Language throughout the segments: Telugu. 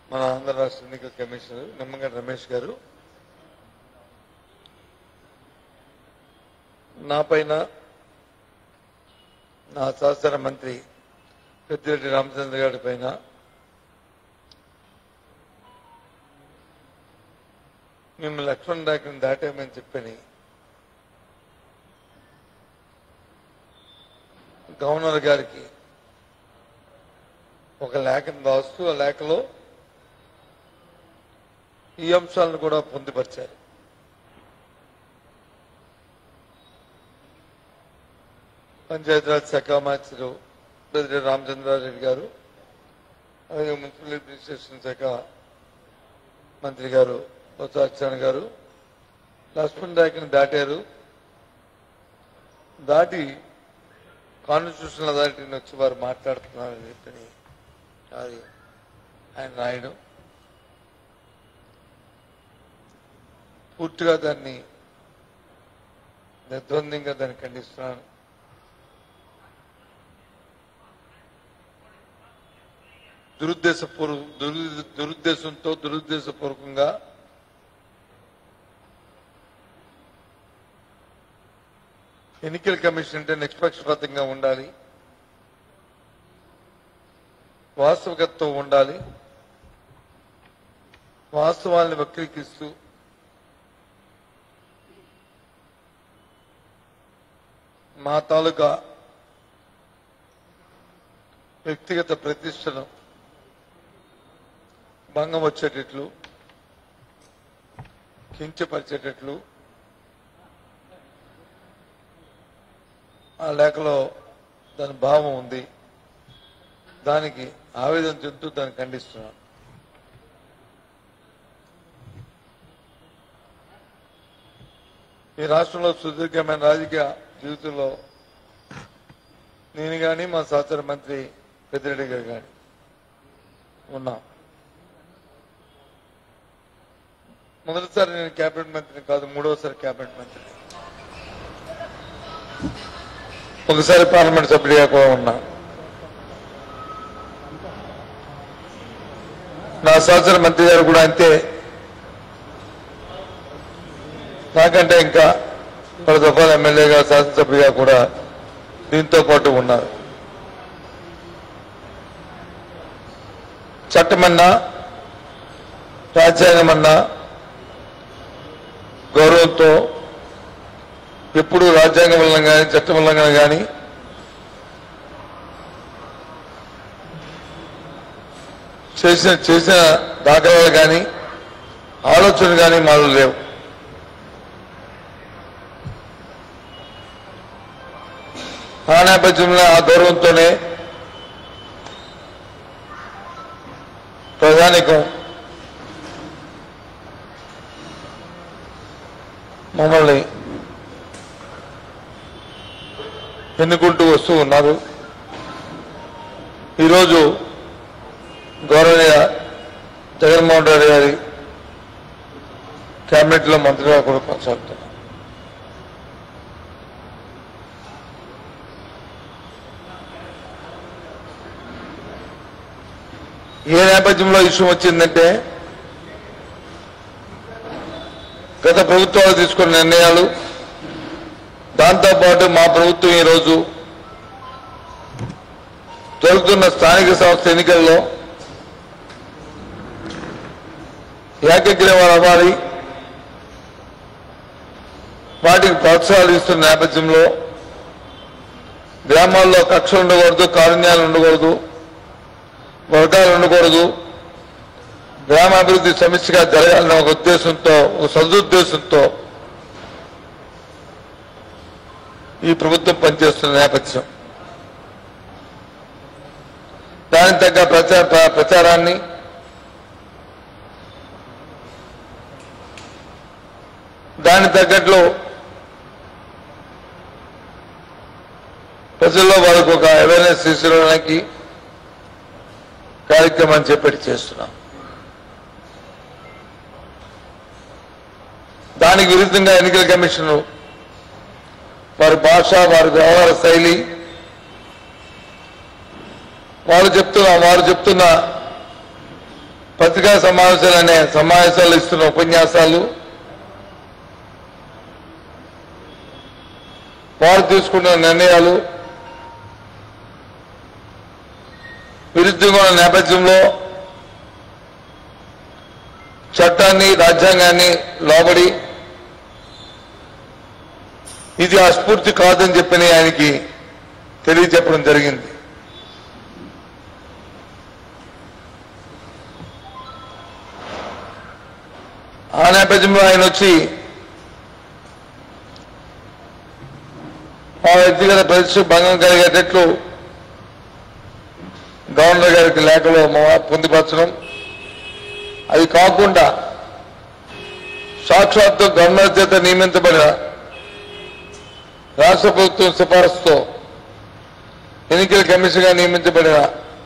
మన ఆంధ్ర రాష్ట్ర ఎన్నికల కమిషనర్ నిమ్మగడ్డ రమేష్ గారు నా పైన నా సహచర మంత్రి పెద్దిరెడ్డి రామచంద్ర గారి పైన మేము లక్ష్మణ్ డాక్టర్ని దాటామని చెప్పని గవర్నర్ గారికి ఒక లేఖను రాస్తూ ఆ లేఖలో ఈ అంశాలను కూడా పొందుపరిచారు పంచాయతీరాజ్ శాఖ మంత్రులు పెద్దిరెడ్డి రామచంద్రారెడ్డి గారు అలాగే మున్సిపల్ అడ్మినిస్ట్రేషన్ శాఖ మంత్రి గారు బొత్స సత్యనారాయణ గారు లక్ష్మణ్ రేఖని దాటారు దాటి కాన్స్టిట్యూషనల్ అథారిటీని వచ్చి వారు మాట్లాడుతున్నారని చెప్పి అది ఆయన రాయడం పూర్తిగా దాన్ని నిర్ద్వందంగా దాన్ని ఖండిస్తున్నాను దురుద్దేశపూర్వ దురు- దురుద్దేశంతో దురుద్దేశపూర్వకంగా ఎన్నికల కమిషన్ అంటే నిష్పక్షపాతంగా ఉండాలి వాస్తవికతతో ఉండాలి వాస్తవాల్ని వక్రీకరిస్తూ మా తాలూకా వ్యక్తిగత ప్రతిష్టను భంగం వచ్చేటట్లు కించపరిచేటట్లు ఆ లేఖలో దాని భావం ఉంది దానికి ఆవేదన చెందుతూ దాన్ని ఖండిస్తున్నాను ఈ రాష్ట్రంలో సుదీర్ఘమైన రాజకీయ జీవితంలో నేను కానీ మా సహచర మంత్రి పెద్దిరెడ్డి గారు కానీ ఉన్నాం మొదటిసారి నేను కేబినెట్ మంత్రిని కాదు మూడవసారి కేబినెట్ మంత్రి ఒకసారి పార్లమెంట్ సభ్యుడిగా కూడా ఉన్నా నా సహచర మంత్రి గారు కూడా అంతే నాకంటే ఇంకా పలు దఫాలు ఎమ్మెల్యేగా శాసనసభ్యుగా కూడా దీంతో పాటు ఉన్నారు చట్టమన్నా రాజ్యాంగమన్నా గౌరవంతో ఎప్పుడు రాజ్యాంగం వలన కానీ చట్టం వలన కానీ చేసిన చేసిన దాఖలాలు కానీ ఆలోచన కానీ మాలో లేవు ఆ నేపథ్యంలో ఆ గౌరవంతోనే ప్రధానికం మమ్మల్ని ఎన్నుకుంటూ వస్తూ ఉన్నారు ఈరోజు గౌరవనీయ జగన్మోహన్ రెడ్డి గారి కేబినెట్లో మంత్రిగా కూడా కొనసాగుతున్నారు ఏ నేపథ్యంలో ఇష్యూ వచ్చిందంటే గత ప్రభుత్వాలు తీసుకున్న నిర్ణయాలు దాంతోపాటు మా ప్రభుత్వం ఈరోజు జరుగుతున్న స్థానిక సంస్థ ఎన్నికల్లో ఏకగ్రీవాలు అవ్వాలి వాటికి ప్రోత్సాహాలు ఇస్తున్న నేపథ్యంలో గ్రామాల్లో కక్ష ఉండకూడదు కారుణ్యాలు ఉండకూడదు వర్గాలు ఉండకూడదు గ్రామాభివృద్ధి సమస్యగా జరగాలన్న ఒక ఉద్దేశంతో ఒక సదుద్దేశంతో ఈ ప్రభుత్వం పనిచేస్తున్న నేపథ్యం దానికి తగ్గ ప్రచార ప్ర- ప్రచారాన్ని దానికి తగ్గట్లు ప్రజల్లో వాళ్ళకు ఒక అవేర్నెస్ తీసుకురావడానికి కార్యక్రమాన్ని చేపట్టి చేస్తున్నాం దానికి విరుద్ధంగా ఎన్నికల కమిషన్ వారి భాష వారి వ్యవహార శైలి వాళ్ళు చెప్తున్న వారు చెప్తున్న పత్రికా సమావేశాలు అనే సమావేశాలు ఇస్తున్న ఉపన్యాసాలు వారు తీసుకున్న నిర్ణయాలు విరుద్ధంగా ఉన్న నేపథ్యంలో చట్టాన్ని రాజ్యాంగాన్ని లోబడి ఇది ఆ స్ఫూర్తి కాదని చెప్పని ఆయనకి తెలియచెప్పడం జరిగింది ఆ నేపథ్యంలో ఆయన వచ్చి ఆ వ్యక్తిగత పరిస్థితి భంగం కలిగేటట్లు గవర్నర్ గారికి లేఖలో మొ- పొందుపరచడం అది కాకుండా సాక్షాత్తు గవర్నర్ చేత నియమించబడిన రాష్ట్ర ప్రభుత్వం సిఫారసుతో ఎన్నికల కమిషన్గా నియమించబడిన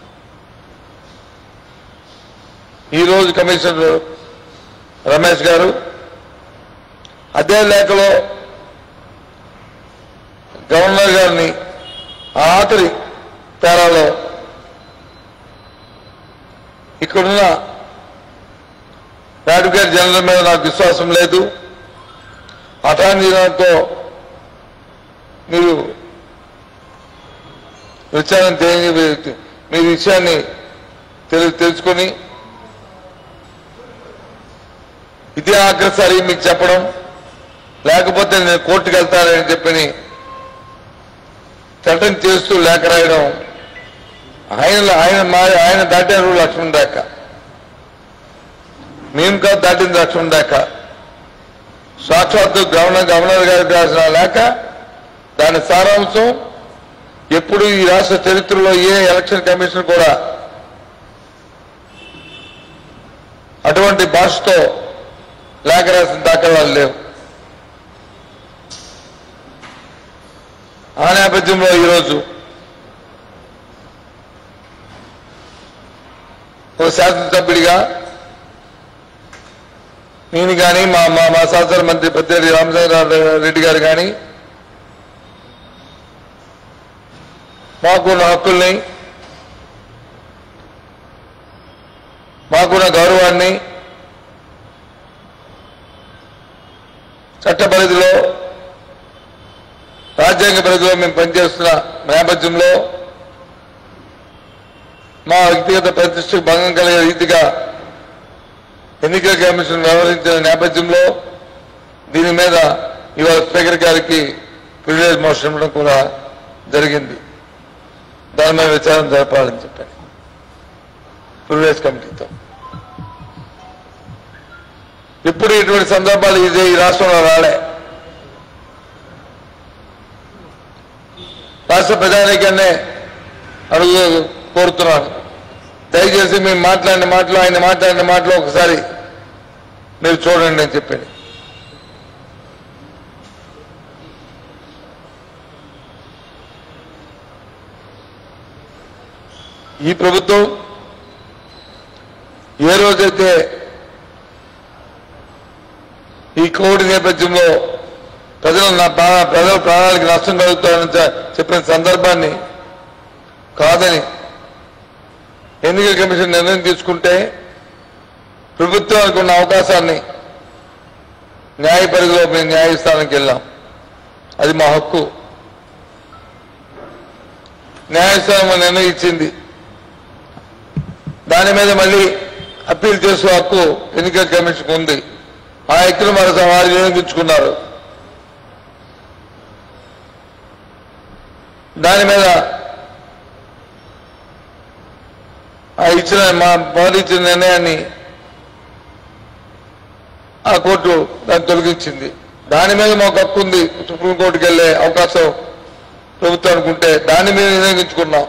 ఈ రోజు కమిషనర్ రమేష్ గారు అదే లేఖలో గవర్నర్ గారిని ఆ ఆఖరి తేరాలో ఇక్కడున్న అడ్వకేట్ జనరల్ మీద నాకు విశ్వాసం లేదు అటాంజీలతో మీరు విచారణ చేయ మీరు ఈ విషయాన్ని తెలు తెలుసుకొని ఇదే ఆఖరిసారి మీకు చెప్పడం లేకపోతే నేను కోర్టుకు వెళ్తానని చెప్పని చట్టం చేస్తూ లేఖ రాయడం ఆయన ఆయన మా ఆయన దాటారు లక్ష్మణ్ దాక మేము కాదు దాటింది లక్ష్మణ్ దాక సాక్షాత్తు గవర్నర్ గవర్నర్ గారికి రాసిన లేఖ దాని సారాంశం ఎప్పుడు ఈ రాష్ట్ర చరిత్రలో ఏ ఎలక్షన్ కమిషన్ కూడా అటువంటి భాషతో లేఖ రాసిన దాఖలాలు లేవు ఆ నేపథ్యంలో ఈరోజు ఒక శాసనసభ్యుడిగా నేను కానీ మా మా మా శాసన మంత్రి పెద్దిరెడ్డి రామచంద్ర రెడ్డి గారు కానీ మాకున్న హక్కుల్ని మాకున్న గౌరవాన్ని చట్ట పరిధిలో రాజ్యాంగ పరిధిలో మేము పనిచేస్తున్న నేపథ్యంలో మా వ్యక్తిగత ప్రతిష్టకు భంగం కలిగే రీతిగా ఎన్నికల కమిషన్ వ్యవహరించిన నేపథ్యంలో దీని మీద ఇవాళ స్పీకర్ గారికి ప్రివిలేజ్ మోషన్ ఇవ్వడం కూడా జరిగింది దాని మీద విచారణ జరపాలని చెప్పాను ప్రివిలేజ్ కమిటీతో ఇప్పుడు ఇటువంటి సందర్భాలు ఇదే ఈ రాష్ట్రంలో రాలే రాష్ట్ర ప్రజానికన్నే అడుగు కోరుతున్నాను దయచేసి మేము మాట్లాడిన మాటలు ఆయన మాట్లాడిన మాటలు ఒకసారి మీరు చూడండి అని చెప్పాను ఈ ప్రభుత్వం ఏ రోజైతే ఈ కోవిడ్ నేపథ్యంలో ప్రజలు నా ప్రాణ- ప్రజల ప్రాణాలకు నష్టం కలుగుతారని చె- చెప్పిన సందర్భాన్ని కాదని ఎన్నికల కమిషన్ నిర్ణయం తీసుకుంటే ప్రభుత్వానికి ఉన్న అవకాశాన్ని న్యాయ పరిధిలో మేము న్యాయస్థానానికి వెళ్ళాం అది మా హక్కు న్యాయస్థానం నిర్ణయం ఇచ్చింది దాని మీద మళ్ళీ అప్పీల్ చేసే హక్కు ఎన్నికల కమిషన్ ఉంది ఆ హక్కును మరొక వారు వినియోగించుకున్నారు దాని మీద ఆ ఇచ్చిన మా బాడీ ఇచ్చిన నిర్ణయాన్ని ఆ కోర్టు దాన్ని తొలగించింది దాని మీద మాకు హక్కు ఉంది సుప్రీంకోర్టుకి వెళ్ళే అవకాశం ప్రభుత్వానికి ఉంటే దాని మీద వినియోగించుకున్నాం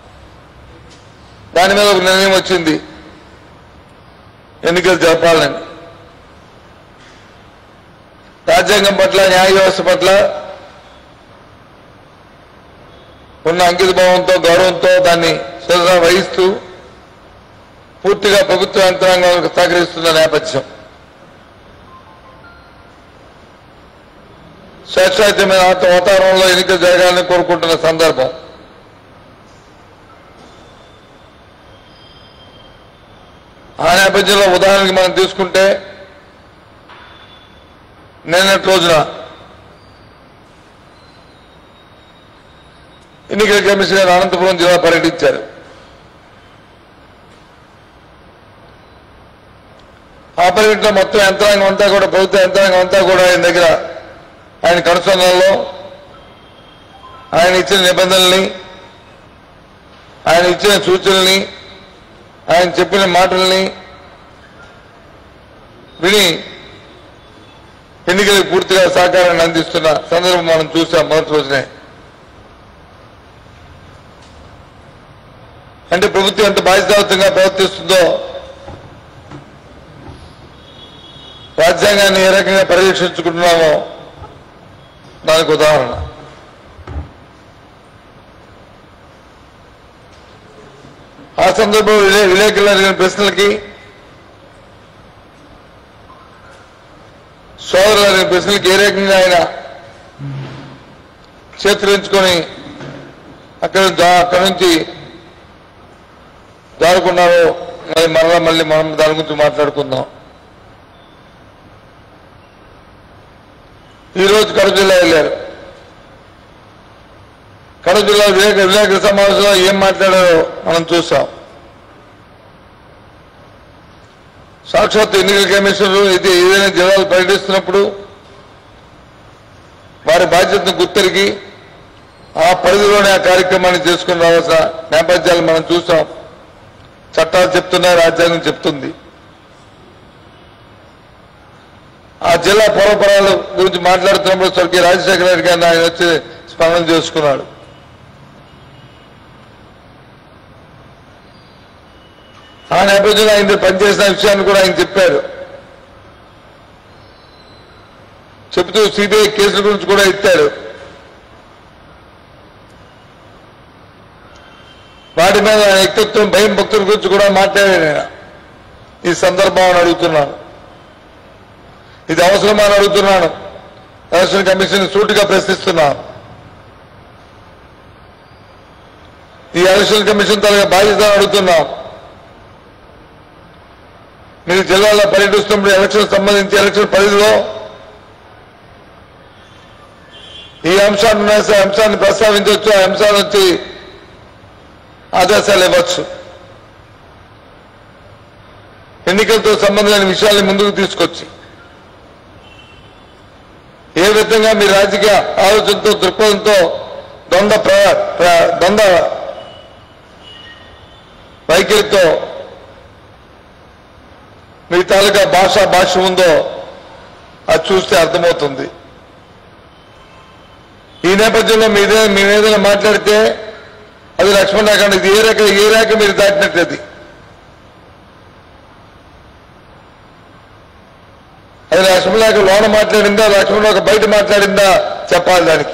దాని మీద ఒక నిర్ణయం వచ్చింది ఎన్నికలు జరపాలని రాజ్యాంగం పట్ల న్యాయ వ్యవస్థ పట్ల ఉన్న అంకిత భావంతో గౌరవంతో దాన్ని శ్రద్ధ వహిస్తూ పూర్తిగా ప్రభుత్వ యంత్రాంగం సహకరిస్తున్న నేపథ్యం స్వేచ్ఛాయుతమైన వాతావరణంలో ఎన్నికలు జరగాలని కోరుకుంటున్న సందర్భం ఆ నేపథ్యంలో ఉదాహరణకి మనం తీసుకుంటే నిన్నటి రోజున ఎన్నికల కమిషన్ గారు అనంతపురం జిల్లా పర్యటించారు ఆ పర్యటనలో మొత్తం యంత్రాంగం అంతా కూడా ప్రభుత్వ యంత్రాంగం అంతా కూడా ఆయన దగ్గర ఆయన కనుసన్నల్లో ఆయన ఇచ్చిన నిబంధనల్ని ఆయన ఇచ్చిన సూచనల్ని ఆయన చెప్పిన మాటల్ని విని ఎన్నికలకు పూర్తిగా సహకారాన్ని అందిస్తున్న సందర్భం మనం చూసాం మొదటి రోజునే అంటే ప్రభుత్వం ఎంత బాధ్యతాయుతంగా ప్రవర్తిస్తుందో రాజ్యాంగాన్ని ఏ రకంగా పరిరక్షించుకుంటున్నామో దానికి ఉదాహరణ ఆ సందర్భంలో విలే విలేకరులు అడిగిన ప్రశ్నలకి సోదరులు అడిగిన ప్రశ్నలకి ఏ రకంగా ఆయన చేతులించుకొని అక్కడ దా- అక్కడి నుంచి దారుకున్నారో మరి మరలా మళ్ళీ మనం దాని గురించి మాట్లాడుకుందాం ఈ రోజు కడప జిల్లా వెళ్ళారు కడప జిల్లా విలేక విలేకరుల సమావేశంలో ఏం మాట్లాడారో మనం చూసాం సాక్షాత్ ఎన్నికల కమిషనర్ ఇది ఏదైనా జిల్లాలు పర్యటిస్తున్నప్పుడు వారి బాధ్యతను గుర్తెరిగి ఆ పరిధిలోనే ఆ కార్యక్రమాన్ని చేసుకుని రావాల్సిన నేపథ్యాలు మనం చూసాం చట్టాలు చెప్తున్నాయి రాజ్యాంగం చెప్తుంది ఆ జిల్లా పూర్వపరాల గురించి మాట్లాడుతున్నప్పుడు స్వర్గీయ రాజశేఖర రెడ్డి గారిని ఆయన వచ్చి స్మరణ చేసుకున్నాడు ఆ నేపథ్యంలో ఆయన పనిచేసిన విషయాన్ని కూడా ఆయన చెప్పారు చెబుతూ సిబిఐ కేసుల గురించి కూడా ఎత్తాడు వాటి మీద ఆయన వ్యక్తిత్వం భయం భక్తుల గురించి కూడా మాట్లాడాడు ఆయన ఈ సందర్భం అడుగుతున్నాను ఇది అవసరమా అని అడుగుతున్నాను ఎలక్షన్ కమిషన్ సూటిగా ప్రశ్నిస్తున్నాను ఈ ఎలక్షన్ కమిషన్ తరగ బాధ్యత అడుగుతున్నాం మీరు జిల్లాలో పర్యటిస్తున్నప్పుడు ఎలక్షన్ సంబంధించి ఎలక్షన్ పరిధిలో ఈ అంశాన్ని ఉన్నాయి సార్, అంశాన్ని ప్రస్తావించవచ్చు ఆ అంశాల నుంచి ఆదేశాలు ఇవ్వచ్చు ఎన్నికలతో సంబంధం లేని విషయాల్ని ముందుకు తీసుకొచ్చి ఏ విధంగా మీ రాజకీయ ఆలోచనతో దృక్పథంతో దొంగ ప్ర- ప్ర- దొంగ వైఖరితో మీ తాలూకా భాష భాష ఉందో అది చూస్తే అర్థమవుతుంది ఈ నేపథ్యంలో మీదే మేమేదైనా మాట్లాడితే అది లక్ష్మణ రేఖ అండి. ఇది ఏ రేఖ ఏ రేఖ మీరు దాటినట్టు అది అది లక్ష్మణ రేఖ లోన మాట్లాడిందా లక్ష్మణ రేఖ బయట మాట్లాడిందా చెప్పాలి దానికి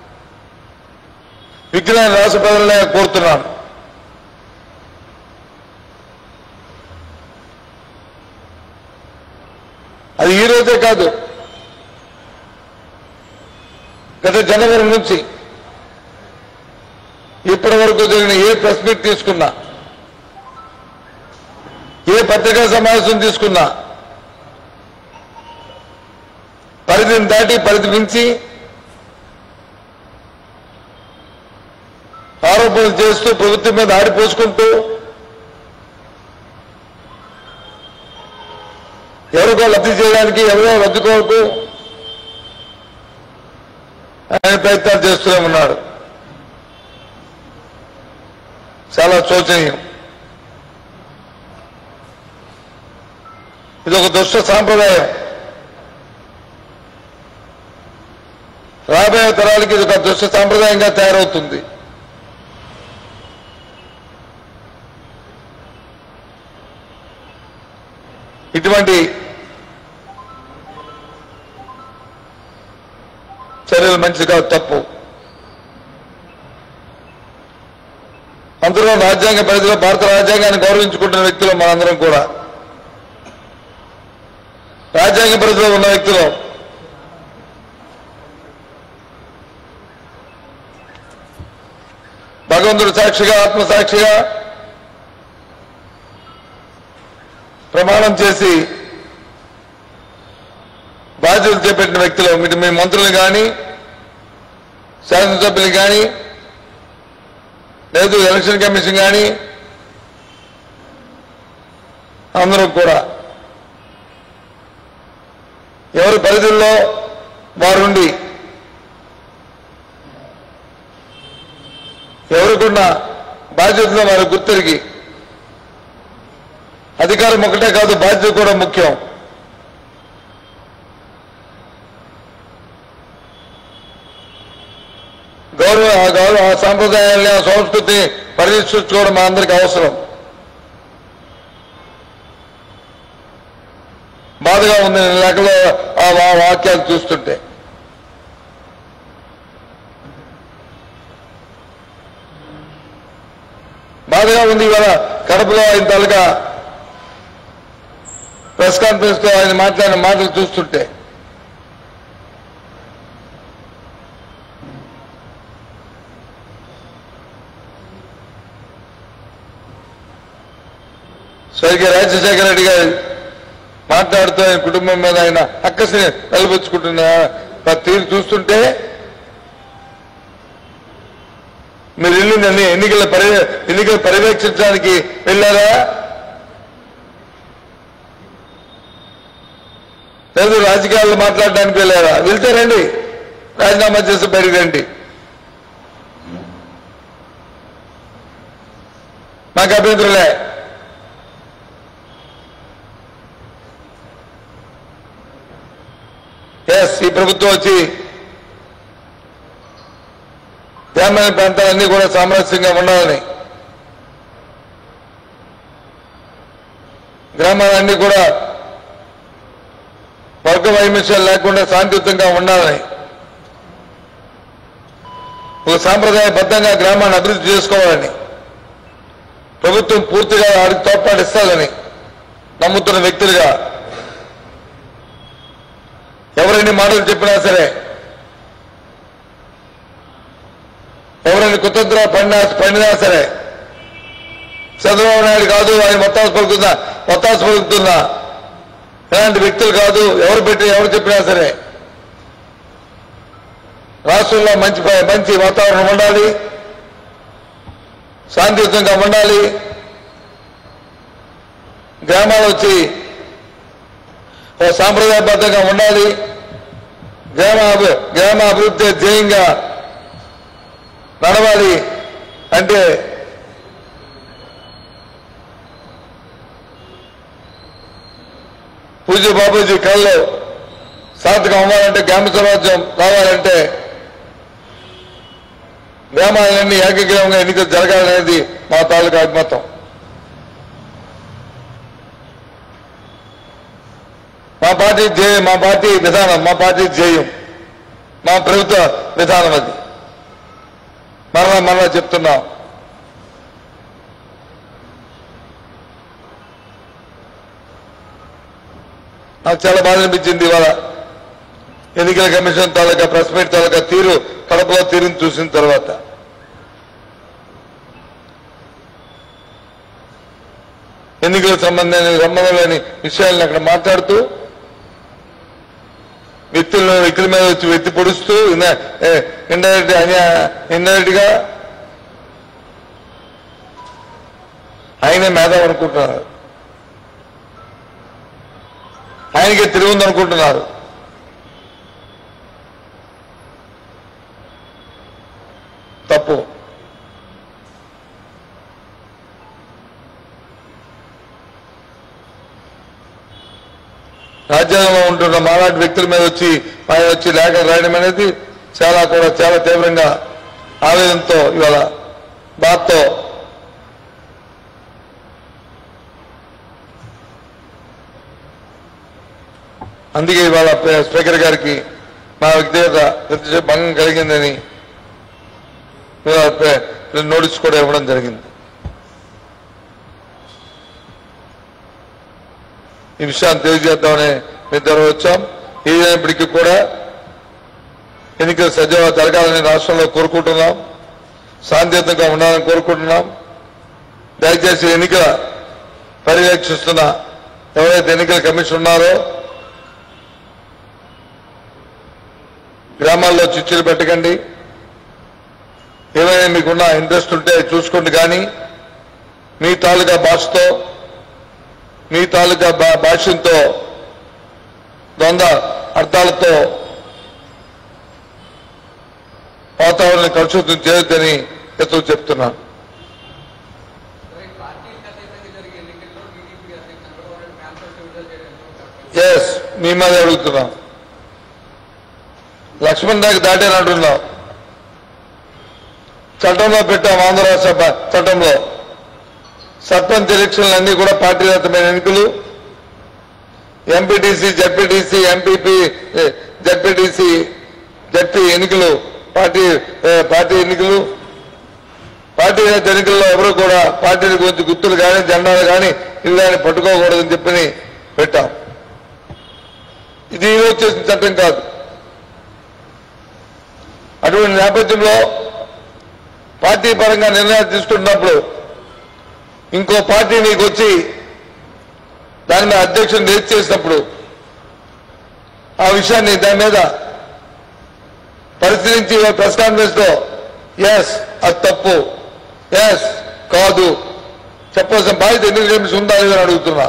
విజ్ఞాన రాష్ట్ర ప్రజలనే కోరుతున్నాను అది ఈ రోజే కాదు గత జనవరి నుంచి ఇప్పటి వరకు జరిగిన ఏ ప్రెస్ మీట్ తీసుకున్నా ఏ పత్రికా సమావేశం తీసుకున్నా పరిధిని దాటి పరిధి మించి ఆరోపణలు చేస్తూ ప్రభుత్వం మీద ఆడిపోసుకుంటూ ఎవరికో లబ్ధి చేయడానికి ఎవరో లబ్ధి కొరకు ఆయన ప్రయత్నాలు చేస్తూనే ఉన్నాడు చాలా శోచనీయం ఇది ఒక దుష్ట సాంప్రదాయం రాబోయే తరాలకి ఇది ఒక దుష్ట సాంప్రదాయంగా తయారవుతుంది ఇటువంటి చర్యలు మంచిది కాదు తప్పు అందులో రాజ్యాంగ పరిధిలో భారత రాజ్యాంగాన్ని గౌరవించుకుంటున్న వ్యక్తులు మనందరం కూడా రాజ్యాంగ పరిధిలో ఉన్న వ్యక్తులు భగవంతుడు సాక్షిగా ఆత్మ సాక్షిగా ప్రమాణం చేసి బాధ్యతలు చేపట్టిన వ్యక్తులు మీరు మీ మంత్రులు కానీ శాసనసభ్యులు కానీ లేదు ఎలక్షన్ కమిషన్ కానీ అందరూ కూడా ఎవరి పరిధుల్లో వారుండి ఎవరికున్న బాధ్యతను వారు గుర్తెరిగి అధికారం ఒకటే కాదు బాధ్యత కూడా ముఖ్యం గౌరవ ఆ గౌరవ ఆ సాంప్రదాయాల్ని ఆ సంస్కృతిని పరిరక్షించుకోవడం మా అందరికీ అవసరం బాధగా ఉంది నేను లెక్కలో ఆ వా- వాక్యాలు చూస్తుంటే బాధగా ఉంది ఇవాళ కడపలో ఆయన తాలూకా ప్రెస్ కాన్ఫరెన్స్ లో ఆయన మాట్లాడిన మాటలు చూస్తుంటే స్వర్గీయ రాజశేఖర రెడ్డి గారు మాట్లాడుతూ ఆయన కుటుంబం మీద ఆయన అక్కసిని నిలబుచ్చుకుంటున్న ఆ తీరు చూస్తుంటే మీరు వెళ్ళిందండి ఎన్నికల పరి ఎన్నికలు పర్యవేక్షించడానికి వెళ్ళారా లేదు రాజకీయాల్లో మాట్లాడడానికి వెళ్ళారా వెళ్తే రండి రాజీనామా చేసి బయటికి రండి మాకు అభ్యంతరలే ఎస్ ఈ ప్రభుత్వం వచ్చి గ్రామీణ ప్రాంతాలన్నీ కూడా సామరస్యంగా ఉండాలని గ్రామాలన్నీ కూడా వర్గ వైమిషాలు లేకుండా శాంతియుతంగా ఉండాలని ఒక సాంప్రదాయబద్ధంగా గ్రామాన్ని అభివృద్ధి చేసుకోవాలని ప్రభుత్వం పూర్తిగా వారికి తోడ్పాటిస్తాదని నమ్ముతున్న వ్యక్తులుగా ఎవరెన్ని మాటలు చెప్పినా సరే ఎవరైనా కుతంత్ర పడినా పడినా సరే చంద్రబాబు నాయుడు కాదు ఆయన మొత్తాసు పలుకుతున్నా మొత్తాసు పలుకుతున్నా ఇలాంటి వ్యక్తులు కాదు ఎవరు పెట్టి ఎవరు చెప్పినా సరే రాష్ట్రంలో మంచి ప- మంచి వాతావరణం ఉండాలి శాంతియుతంగా ఉండాలి గ్రామాలు వచ్చి ఓ సాంప్రదాయబద్ధంగా ఉండాలి గ్రామ అభి- గ్రామ అభివృద్ధి ధ్యేయంగా నడవాలి అంటే పూజ్య బాబూజీ కళ్ళు సార్థకం అవ్వాలంటే గ్రామ స్వరాజ్యం రావాలంటే గ్రామాలన్నీ ఏకగ్రీవంగా ఎన్నికలు జరగాలనేది మా తాలూకా అభిమతం మా పార్టీ ధ్యేయం మా పార్టీ విధానం మా పార్టీ ధ్యేయం మా ప్రభుత్వ విధానం అది మరలా మరలా చెప్తున్నాం నాకు చాలా బాధ అనిపించింది ఇవాళ ఎన్నికల కమిషన్ తాలూకా ప్రెస్ మీట్ తాలూకా తీరు కడపలో తీరుని చూసిన తర్వాత ఎన్నికలకు సంబంధమైన సంబంధం లేని విషయాలను అక్కడ మాట్లాడుతూ వ్యక్తులను వ్యక్తుల మీద వచ్చి వ్యక్తి పొడుస్తూ ఇండైరెక్ట్ ఇండైరెక్ట్ గా ఆయనే మేధావి అనుకుంటున్నారు ఆయనకే తెలివి ఉందనుకుంటున్నారు తప్పు రాజ్యాంగంలో ఉంటున్న మాలాంటి వ్యక్తుల మీద వచ్చి ఆయన వచ్చి లేఖ రాయడం అనేది చాలా కూడా చాలా తీవ్రంగా ఆవేదనతో ఇవాళ బాధతో అందుకే ఇవాళ ప్ర- స్పీకర్ గారికి మా వ్యక్తిగత ప్రతిష్ట భంగం కలిగిందని ఇవాళ ప్ర- నోటీస్ కూడా ఇవ్వడం జరిగింది ఈ విషయాన్ని తెలియజేద్దామని ఇద్దరు వచ్చాం ఏదైనప్పటికీ కూడా ఎన్నికలు సజీవ జరగాలని రాష్ట్రంలో కోరుకుంటున్నాం శాంతియుతంగా ఉండాలని కోరుకుంటున్నాం దయచేసి ఎన్నికల పర్యవేక్షిస్తున్న ఎవరైతే ఎన్నికల కమిషన్ ఉన్నారో గ్రామాల్లో చిచ్చులు పెట్టకండి ఏమైనా మీకున్న ఇంట్రెస్ట్ ఉంటే చూసుకోండి కానీ మీ తాలూకా భాషతో మీ తాలూకా భా- భాష్యంతో ద్వంద్వ అర్థాలతో వాతావరణం కలుషితం చేయొద్దని ఎత్తు చెప్తున్నాను పార్టీకి అతీతంగా జరిగే ఎన్నికల్లో టీడీపీ అధ్యక్షుడు చంద్రబాబు నాయుడు మేనిఫెస్టో విడుదల చేయడం ఎంతవరకు కరెక్ట్? ఎస్ మీ మీద అడుగుతున్నాం లక్ష్మణ్ దాకా దాటాను అంటున్నాం చట్టంలో పెట్టాం ఆంధ్ర రాష్ట్ర ప- చట్టంలో సర్పంచ్ ఎలక్షన్లు అన్ని కూడా పార్టీరతమైన ఎన్నికలు MPTC ZPTC MPP ZPTC ZP ఎన్నికలు పార్టీ ఏ, పార్టీ ఎన్నికలు పార్టీ ఎన్నికల్లో ఎవరు కూడా పార్టీల గురించి గుర్తులు కానీ జెండాలు కానీ ఇవి కానీ పట్టుకోకూడదని చెప్పని పెట్టాం ఇది ఈ రోజు చేసిన చట్టం కాదు అటువంటి నేపథ్యంలో పార్టీ పరంగా నిర్ణయాలు తీసుకుంటున్నప్పుడు ఇంకో పార్టీ నీకు వచ్చి దాని మీద అధ్యక్షుడు రేట్ చేసినప్పుడు ఆ విషయాన్ని దాని మీద పరిశీలించి ప్రెస్ కాన్ఫరెన్స్ లో ఎస్ అది తప్పు ఎస్ కాదు చెప్పాల్సిన బాధ్యత ఎన్నికల కమిషన్ ఉందా లేదని అడుగుతున్నా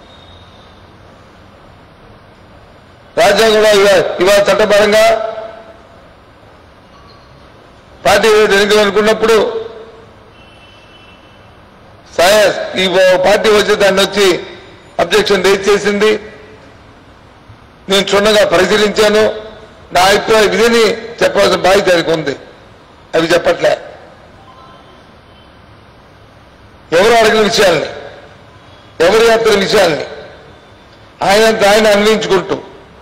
రాజ్యాంగంలో ఇవా ఇవాళ చట్టపరంగా పార్టీ ఎన్నికలు అనుకున్నప్పుడు సయస్ ఈ ఓ పార్టీ వచ్చి దాన్ని వచ్చి అబ్జెక్షన్ రేజ్ చేసింది నేను క్షుణ్ణంగా పరిశీలించాను నా అభిప్రాయం విధిని చెప్పాల్సిన బాధ్యత ఆయనకు ఉంది అవి చెప్పట్లే ఎవరు అడిగిన విషయాల్ని ఎవరు చెప్పిన విషయాల్ని ఆయనంత ఆయన అన్వయించుకుంటూ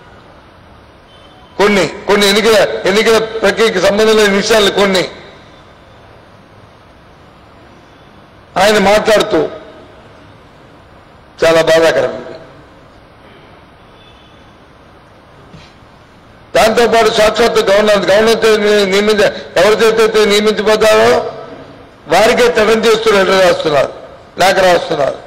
కొన్ని కొన్ని ఎన్నికల ఎన్నికల ప్రక్రియకి సంబంధం లేని విషయాలు కొన్ని ఆయన మాట్లాడుతూ చాలా బాధాకరం ఇది దాంతోపాటు సాక్షాత్ గవర్నర్ గవర్నర్ చే- నియమించ ఎవరి చేత నియమించబోతారో వారికే తడం చేస్తూ లెటర్ రాస్తున్నారు లేఖ రాస్తున్నారు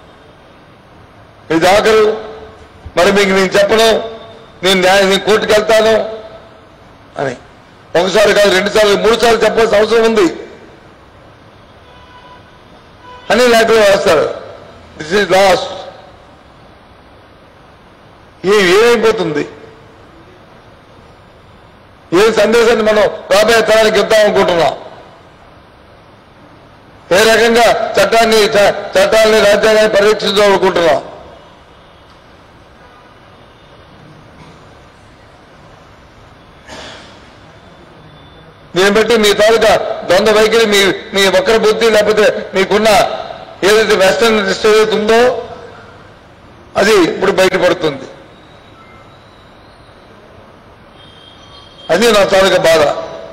ఇది ఆఖరు మరి మీకు నేను చెప్పను నేను న్యాయ నేను కోర్టుకు వెళ్తాను అని ఒకసారి కాదు రెండు సార్లు మూడు సార్లు చెప్పాల్సిన అవసరం ఉంది అని లేఖలో రాస్తారు దిస్ ఇస్ లాస్ట్ ఏ ఏమైపోతుంది ఏ సందేశాన్ని మనం రాబోయే తరానికి ఇద్దాం అనుకుంటున్నాం ఏ రకంగా చట్టాన్ని చ- చట్టాలని రాజ్యాంగాన్ని పరిరక్షిద్దాం అనుకుంటున్నాం దీన్ని బట్టి మీ తాలూకా ద్వంద్వ వైఖరి మీ మీ వక్ర బుద్ధి లేకపోతే మీకున్న ఏదైతే వెస్టర్న్ లిస్ట్ ఏదైతే ఉందో అది ఇప్పుడు బయటపడుతుంది అది నా తాలూకా బాధ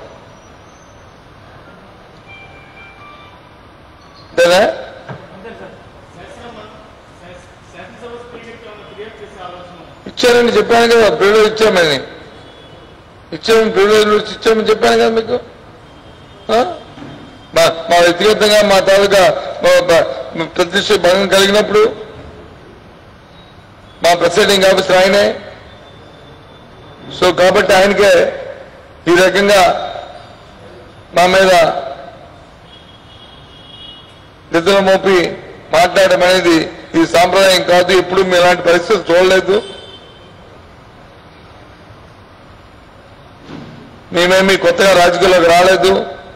అంతేనా అంతే సార్ శాసనమ శాస- శాసనసభ స్పీకర్కి ఏమైనా ఫిర్యాదు చేసే ఆలోచన ఉందా? ఇచ్చారని చెప్పాను కదా ప్రివిలేజ్ ఇచ్చామని ఇచ్చామని ప్రివిలేజ్ ఇచ్చామని చెప్పాను కదా మీకు ఆ? మా మా వ్యక్తిగతంగా మా తాలూకా మా- మా- మా ప్రతిష్ట భంగం కలిగినప్పుడు మా ప్రెసిడెంటింగ్ ఆఫీసర్ ఆయనే సో కాబట్టి ఆయనకే ఈ రకంగా మా మీద నిద్ర మోపి మాట్లాడడం అనేది ఈ సాంప్రదాయం కాదు ఎప్పుడు మేము ఇలాంటి పరిస్థితి చూడలేదు మేమేమి కొత్తగా రాజకీయాల్లోకి రాలేదు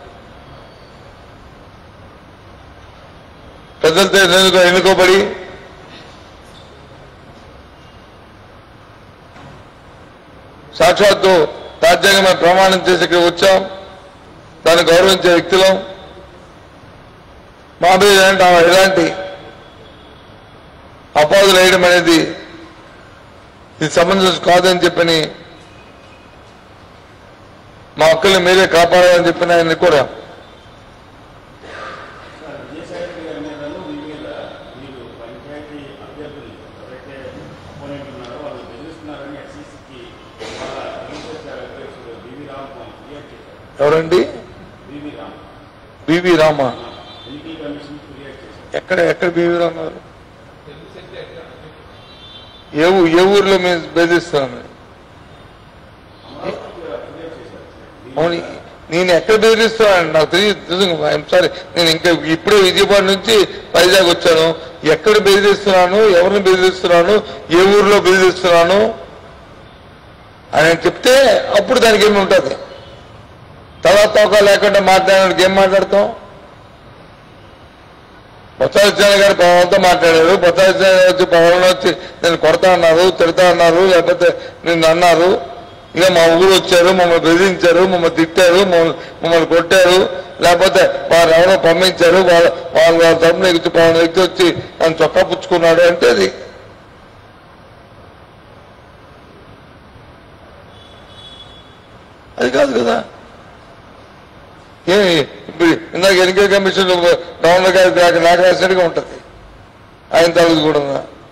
పెద్దలతో ఎన్నుకో ఎన్నుకోబడి సాక్షాత్తు రాజ్యాంగమైన ప్రమాణం చేసి ఇక్కడ వచ్చాం దాన్ని గౌరవించే వ్యక్తులం మా మీద ఎలాంటి ఎలాంటి అపాధులు వేయడం అనేది ఇది సమంజసం కాదని చెప్పని మా హక్కుల్ని మీరే కాపాడాలని చెప్పిన ఆయన కూడా సార్ విజయసాయి రెడ్డి గారి మీదను మీ మీద మీరు పంచాయతీ అభ్యర్థులు ఎవరైతే అపోనెంట్ ఉన్నారో వాళ్ళు బెదిరిస్తున్నారని ఎస్సీసీకి వాళ్ళ రీసెర్చ్ అధ్యక్షుడు బివి రామ్ ఫిర్యాదు చేశారు ఎవరండి బివి రామ్ బివి రామ ఎన్నికల కమిషన్ ఫిర్యాదు చేశారు ఎక్కడ ఎక్కడ బివి రామ గారు ఏ ఊ- ఏ ఊర్లో మేము బెదిరిస్తున్నాను అవును నేను ఎక్కడ బెదిరిస్తున్నాను నాకు తెలియదు ఐఎమ్ సారీ నేను ఇంకా ఇప్పుడే విజయవాడ నుంచి వైజాగ్ వచ్చాను ఎక్కడ బెదిరిస్తున్నాను ఎవరిని బెదిరిస్తున్నాను ఏ ఊర్లో బెదిరిస్తున్నాను అని ఆయన చెప్తే అప్పుడు దానికి ఏమి ఉంటుంది తలా తోక లేకుండా మాట్లాడడానికి ఏం మాట్లాడతాం బొత్సాయిత్యాల గారు పవన్తో మాట్లాడారు బొత్సాయిత్యాల గారు వచ్చి పవన్ వచ్చి నేను కొడతా అన్నారు తిడతా అన్నారు లేకపోతే నిన్ను అన్నారు ఇక మా ఊరు వచ్చారు మమ్మల్ని బెదిరించారు మమ్మల్ని తిట్టారు మమ్మల్ని మమ్మల్ని కొట్టారు లేకపోతే వారు ఎవరో పంపించారు వాళ్ళ వాళ్ళ వాళ్ళ తరపున ఎక్కి పవన్ వ్యక్తి వచ్చి నన్ను చొక్కా పుచ్చుకున్నాడు అంటే అది అది కాదు కదా ఏ ఇప్పుడు ఇందాక ఎన్నికల కమిషన్ గవర్నర్ గారి నాకు నాకు రాసినట్టుగా ఉంటుంది ఆయన తాలూకు కూడా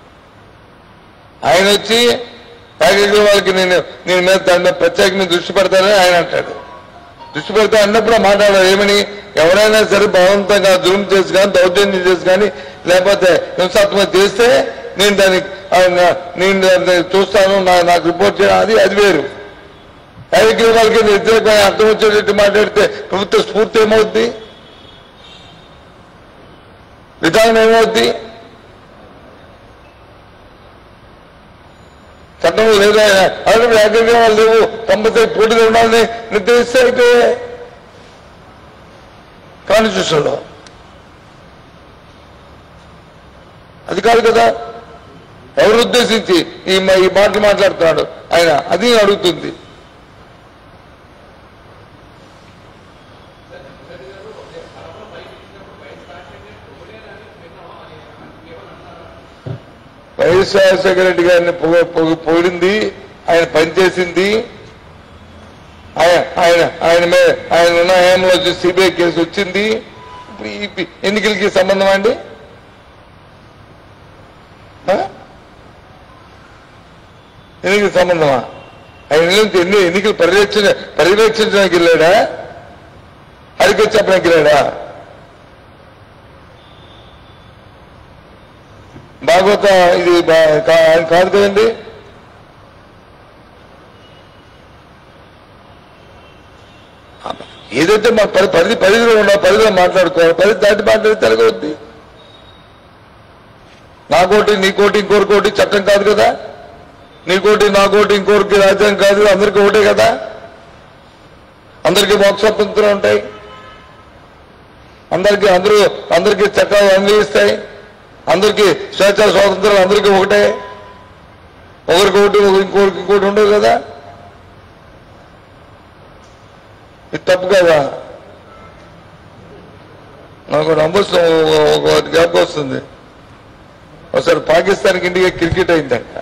ఆయన వచ్చి ప్యాకేజీల వాళ్ళకి నేను నేను మీద దాని మీద ప్రత్యేకంగా దృష్టి పెడతానని ఆయన అంటాడు దృష్టి పెడతా అన్నప్పుడు మాట్లాడారు ఏమని ఎవరైనా సరే బలవంతంగా జూమ్ చేసి కానీ దౌర్జన్యం చేసి కానీ లేకపోతే హింసాత్మక చేస్తే నేను దానికి ఆ, నా- నేను దాన్ని చూస్తాను నా- నాకు రిపోర్ట్ చేయడం అది అది వేరు రాజకీయ వాళ్ళకి వ్యతిరేకంగా అర్థం వచ్చేటట్టు మాట్లాడితే ప్రభుత్వ స్ఫూర్తి ఏమవుద్ది విధానం ఏమవుద్ది చట్టంలో లేదా అలాగే రాజకీయ వాళ్ళు లేవు కంపల్సరీ పోటీలో ఉండాలని నిర్దేశిస్తే అయిపోయే కాన్స్టిట్యూషన్లో అది కాదు కదా ఎవరు ఉద్దేశించి ఈ మా- ఈ మాటలు మాట్లాడుతున్నాడు ఆయన అది అడుగుతుంది వైఎస్ రాజశేఖర రెడ్డి గారిని పొగ- పొగ- పొగిడింది ఆయన పనిచేసింది ఆయన ఆయన ఆయన మీద ఆయన ఉన్న హయాంలో వచ్చి సిబిఐ కేసు వచ్చింది ఇప్పుడు ఈ ఎన్నికలకి సంబంధం అండి ఆ? ఎన్నికల సంబంధమా ఆయన ఎన్ని- ఎన్ని ఎన్నికలు పర్యవేక్షణ పర్యవేక్షించడానికి వెళ్ళాడా హరికట్ చెప్పడానికి వెళ్ళాడా భాగవత ఇది బా- కా- ఆయన కాదు కదండి ఏదైతే మన పరి పరిధి పరిధిలో ఉన్న పరిధిలో మాట్లాడుకోవాలి పరిధి దాటి మాట్లాడితే ఎలాగవుద్ది నాకోటి నీకోటి ఇంకోటి చట్టం కాదు కదా నీకోటి నాకోటి ఇంకోరికి రాజ్యం కాదు అందరికీ ఒకటే కదా అందరికీ మోక్ష స్వతంత్రం ఉంటాయి అందరికీ అందరూ అందరికీ చట్టాలు అన్వయిస్తాయి అందరికీ స్వేచ్ఛ స్వాతంత్రాలు అందరికీ ఒకటే ఒకరికి ఒకటి ఇంకోరికి ఇంకోటి ఉండదు కదా ఇది తప్పు కదా నాకు నమ్మొస్తుంది ఒక జ్ఞాపకం వస్తుంది ఒకసారి పాకిస్తాన్కి ఇండియా క్రికెట్ అయిందంట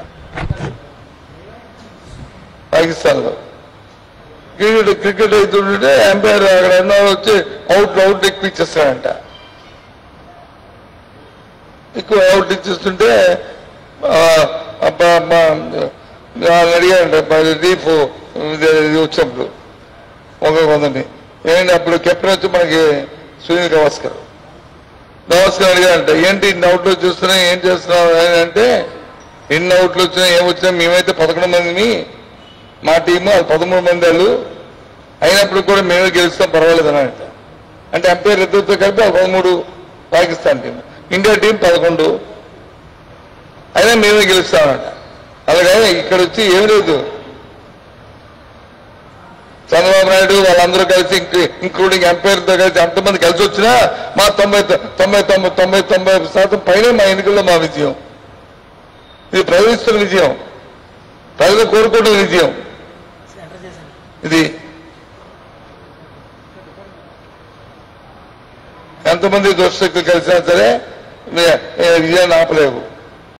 పాకిస్తాన్లో క్రికెట్ క్రికెట్ అవుతుంటే ఎంపైర్ అక్కడ ఎన్నో వచ్చి అవుట్ అవుట్ ఎక్కిచ్చేస్తాడంట ఎక్కువ అవుట్ ఇచ్చేస్తుంటే ఆ, అబ్బా, అబ్బా, వాళ్ళు అడిగారంట రీఫ్ ఇది వచ్చినప్పుడు ఒక కొందని ఏంటి అప్పుడు కెప్టెన్ వచ్చి మనకి సునీల్ గవాస్కర్ గవాస్కర్ అడిగారంట ఏంటి ఇన్ని అవుట్లు చూస్తున్నాయి ఏం చేస్తున్నావు అని అంటే ఎన్ని అవుట్లు వచ్చినాయి ఏం వచ్చినా మేమైతే పదకొండు మందిని మా టీము అది పదమూడు మంది వాళ్ళు అయినప్పుడు కూడా మేమే గెలుస్తాం పర్వాలేదు అని అంట అంటే ఎంపైర్ ఇద్దరితో కలిపి ఆ పదమూడు పాకిస్తాన్ టీం ఇండియా టీం పదకొండు అయినా మేమే గెలుస్తామంట అలాగే ఇక్కడ వచ్చి ఏం లేదు చంద్రబాబు నాయుడు వాళ్ళందరూ కలిసి ఇంక్- ఇంక్లూడింగ్ ఎంపైర్తో కలిసి అంతమంది కలిసి వచ్చినా మా తొంభై తొంభై తొంభై తొంభై తొంభై శాతం పైనే మా ఎన్నికల్లో మా విజయం ఇది ప్రజలు ఇస్తున్న విజయం ప్రజలు కోరుకుంటున్న విజయం ఇది ఎంతమంది దుష్టశక్తులు కలిసినా సరే వి- ఏ విజయాన్ని ఆపలేవు